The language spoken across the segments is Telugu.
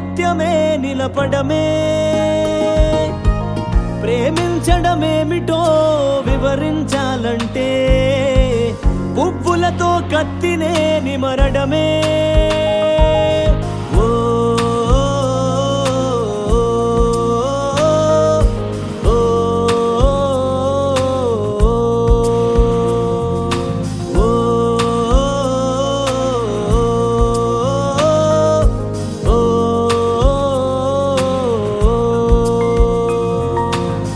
ముత్యమే నిలపడమే ప్రేమించడమేమిటో వివరించాలంటే పువ్వులతో కత్తినే నిమరడమే ఓ, ఓ, ఓ, ఓ, ఓ.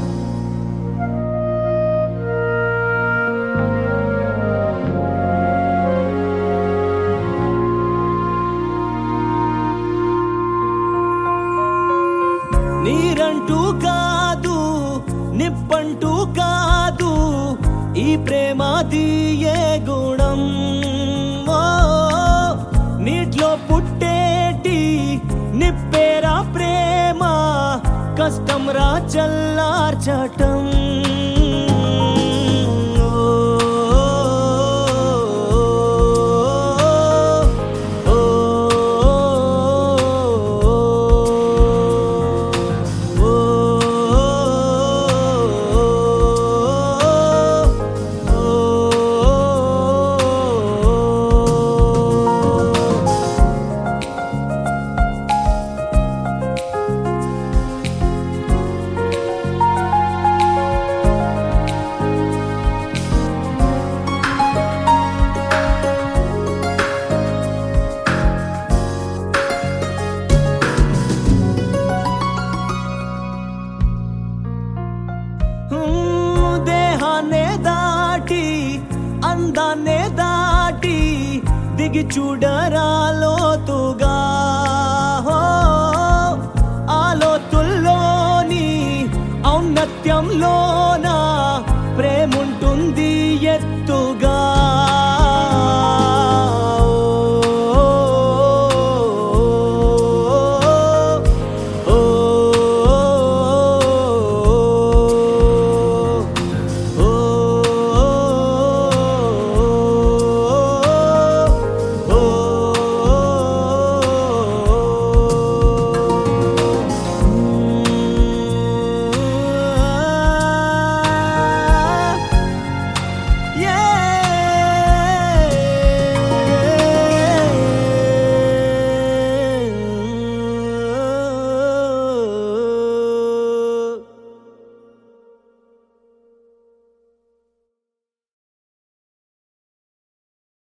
నీరంటూ కాదు నిప్పంటూ కాదు ఈ ప్రేమ తీయే గుణం ఓ, నీటిలో పుట్టేటి నిప్పేరా ప్రేమ కష్టం రా చల్లార్చటం ఓ, ఓ, హ్మ్, దేహాన్నే దాటి అందాన్నే దాటి దిగి చూడరా లోతుగా